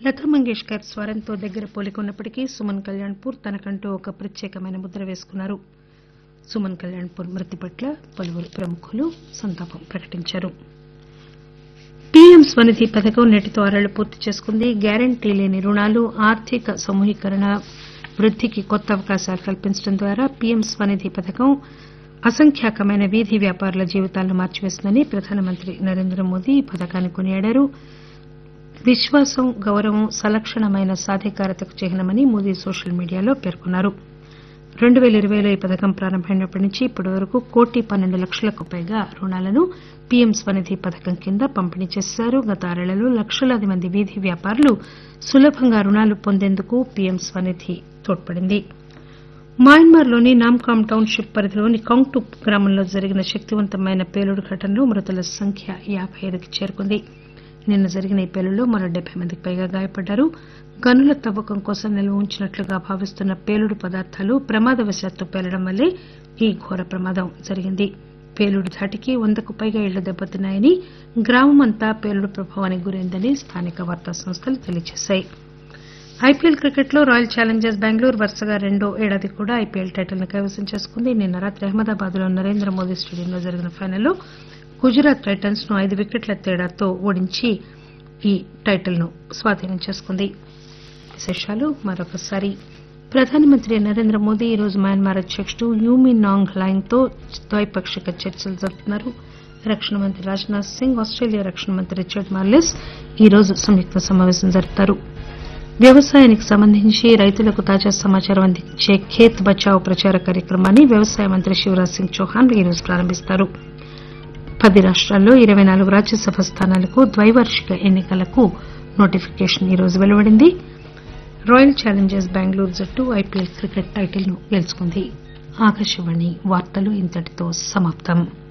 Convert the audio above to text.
లతా మంగేష్కర్ స్వరంతో దగ్గర పోలిక ఉన్నప్పటికీ సుమన్ కళ్యాణ్పూర్ తనకంటూ ఒక ప్రత్యేకమైన ముద్ర వేసుకున్నారు సుమన్ కళ్యాణ్పూర్ మృతి పట్ల పలువురు ప్రముఖులు సంతాపం ప్రకటించారు పీఎం స్వనిధి పథకం నేటితో ఆరేళ్లు పూర్తి చేసుకుంది గ్యారంటీ లేని రుణాలు ఆర్థిక సమూహీకరణ వృద్దికి కొత్త అవకాశాలు కల్పించడం ద్వారా పీఎం స్వనిధి పథకం అసంఖ్యాకమైన వీధి వ్యాపారుల జీవితాలను మార్చివేసిందని ప్రధానమంత్రి నరేంద్ర మోదీ ఈ పథకాన్ని కొనియాడారు విశ్వాసం గౌరవం సలక్షణమైన సాధికారతకు చిహ్నమని మోదీ సోషల్ మీడియాలో పేర్కొన్నారు రెండు పేల ఇరవైలో ఈ పథకం ప్రారంభమైనప్పటి నుంచి ఇప్పటి వరకు కోటి పన్నెండు లక్షలకు పైగా రుణాలను పీఎం స్వనిధి పథకం కింద పంపిణీ చేశారు గత ఆరేళ్లలో లక్షలాది మంది వీధి వ్యాపారులు సులభంగా రుణాలు పొందేందుకు పీఎం స్వనిధి తోడ్పడింది మయన్మార్లోని నామ్కామ్ టౌన్షిప్ పరిధిలోని కౌంగ్టుప్ గ్రామంలో జరిగిన శక్తివంతమైన పేలుడు ఘటనలో మృతుల సంఖ్య యాబై ఐదుకి చేరుకుంది నిన్న జరిగిన ఈ పేలుడులో మరో డెబ్బై మందికి పైగా గాయపడ్డారు గనుల తవ్వకం కోసం నిల్వ ఉంచినట్లుగా భావిస్తున్న పేలుడు పదార్థాలు ప్రమాదవశాత్తు పేలడం వల్లే ఈ ఘోర ప్రమాదం జరిగింది పేలుడు ధాటికి వందకు పైగా ఇళ్లు దెబ్బతిన్నాయని గ్రామమంతా పేలుడు ప్రభావానికి గురైందని స్థానిక వార్తా సంస్థలు తెలియజేశాయి ఐపీఎల్ క్రికెట్లో రాయల్ ఛాలెంజర్స్ బెంగళూరు వరుసగా రెండో ఏడాది కూడా ఐపీఎల్ టైటిల్ ను కైవసం చేసుకుంది నిన్న రాత్రి అహ్మదాబాద్ లో నరేంద్ర మోదీ స్టేడియంలో జరిగిన ఫైనల్లో గుజరాత్ టైటన్స్ ను ఐదు వికెట్ల తేడాతో ఓడించి ఈ టైటిల్ ను స్వాధీనం చేసుకుంది విశేషాలు మరొకసారి ప్రధానమంత్రి నరేంద్ర మోదీ ఈరోజు మయన్మార్ అధ్యకుడు యూమి నాంగ్ లైంగ్ తో ద్వైపాక్షిక చర్చలు జరుపుతున్నారు రక్షణ మంత్రి రాజ్నాథ్ సింగ్ ఆస్టేలియా రక్షణ మంత్రి రిచర్డ్ మార్లెస్ ఈరోజు సంయుక్త సమావేశం జరుపుతారు వ్యవసాయానికి సంబంధించి రైతులకు తాజా సమాచారం అందించే ఖేత్ బచావ్ ప్రచార కార్యక్రమాన్ని వ్యవసాయ మంత్రి శివరాజ్ సింగ్ చౌహాన్ ఈరోజు ప్రారంభిస్తారు పది రాష్టాల్లో ఇరవై నాలుగు రాజ్యసభ స్థానాలకు ద్వైవార్షిక ఎన్నికలకు నోటిఫికేషన్ ఈరోజు వెలువడింది రాయల్ ఛాలెంజర్స్ బెంగళూరు జట్టు ఐపీఎల్ క్రికెట్ టైటిల్ ను గెలుచుకుంది ఆకాశవాణి వార్తలు ఇంతటితో సమాప్తం